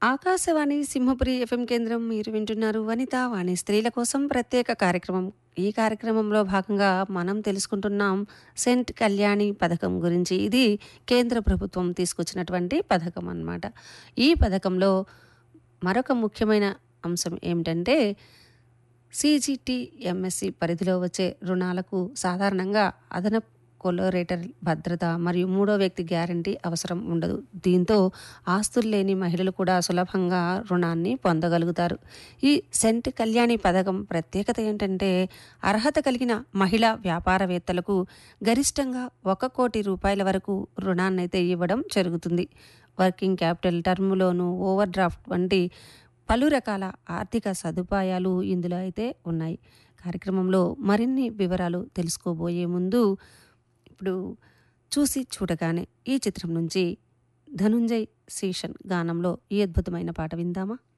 Akashvani Simhapuri FM కేంద్రం మీరు వింటున్నారు వనిత వాణి స్త్రీల కోసం ప్రత్యేక కార్యక్రమం ఈ కార్యక్రమంలో భాగంగా మనం తెలుసుకుంటున్నాం సెంట్ కళ్యాణి పథకం గురించి ఇది కేంద్ర ప్రభుత్వం తీసుకొచ్చినటువంటి పథకం అన్నమాట ఈ పథకంలో మరొక ముఖ్యమైన అంశం ఏమిటంటే సిజిటి ఎంఎస్సి పరిధిలో వచ్చే రుణాలకు సాధారణంగా అదనపు కొలోరేటర్ భద్రత మరియు మూడో వ్యక్తి గ్యారంటీ అవసరం ఉండదు దీంతో ఆస్తులు లేని మహిళలు కూడా సులభంగా రుణాన్ని పొందగలుగుతారు ఈ సెంట్ కళ్యాణి పథకం ప్రత్యేకత ఏంటంటే అర్హత కలిగిన మహిళా వ్యాపారవేత్తలకు గరిష్టంగా ఒక కోటి రూపాయల వరకు రుణాన్నైతే ఇవ్వడం జరుగుతుంది working capital term loan overdraft వంటి పలు రకాల ఆర్థిక సదుపాయాలు ఇందులో అయితే ఉన్నాయి కార్యక్రమంలో మరిన్ని వివరాలు తెలుసుకోబోయే ముందు ఇప్పుడు చూసి చూడగానే ఈ చిత్రం నుంచి ధనుంజయ్ శీషన్ గానంలో ఈ అద్భుతమైన పాట విందామా